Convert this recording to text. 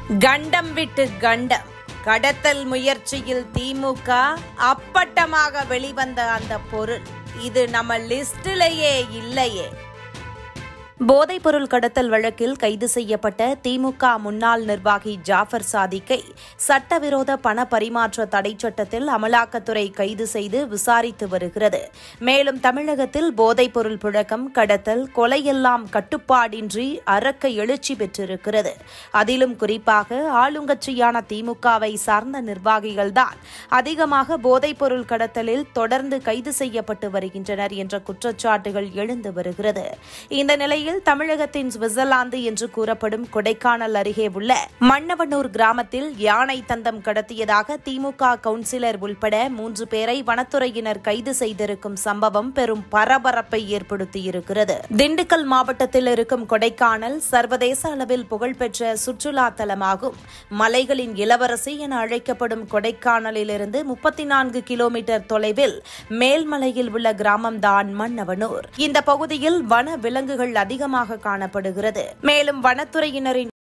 கண்டம் விட்டு கண்டம் கடத்தல் முயற்சியில் திமுக அப்பட்டமாக வெளிவந்த அந்த பொருள் இது நம்ம லிஸ்டிலேயே இல்லையே போதைப்பொருள் கடத்தல் வழக்கில் கைது செய்யப்பட்ட திமுக முன்னாள் நிர்வாகி ஜாஃபர் சாதிக்கை சட்டவிரோத பண பரிமாற்ற தடை சட்டத்தில் அமலாக்கத்துறை கைது செய்து விசாரித்து வருகிறது மேலும் தமிழகத்தில் போதைப்பொருள் புழக்கம் கடத்தல் கொலையெல்லாம் கட்டுப்பாடின்றி அறக்க எழுச்சி பெற்றிருக்கிறது அதிலும் குறிப்பாக ஆளுங்கட்சியான திமுகவை சார்ந்த நிர்வாகிகள்தான் அதிகமாக போதைப்பொருள் கடத்தலில் தொடர்ந்து கைது செய்யப்பட்டு வருகின்றனர் என்ற குற்றச்சாட்டுகள் எழுந்து வருகிறது இந்த நிலையில் தமிழகத்தின் சுவிட்சர்லாந்து என்று கூறப்படும் கொடைக்கானல் அருகே உள்ள மன்னவனூர் கிராமத்தில் யானை தந்தம் கடத்தியதாக திமுக கவுன்சிலர் உள்பட மூன்று பேரை வனத்துறையினர் கைது செய்திருக்கும் சம்பவம் பெரும் பரபரப்பை ஏற்படுத்தியிருக்கிறது திண்டுக்கல் மாவட்டத்தில் இருக்கும் கொடைக்கானல் சர்வதேச அளவில் புகழ்பெற்ற சுற்றுலா தலமாகும் மலைகளின் இளவரசி என அழைக்கப்படும் கொடைக்கானலிலிருந்து முப்பத்தி நான்கு கிலோமீட்டர் தொலைவில் மேல்மலையில் உள்ள கிராமம்தான் மன்னவனூர் இந்த பகுதியில் வன விலங்குகள் அதிகமாக காணப்படுகிறது மேலும் வனத்துறையினரின்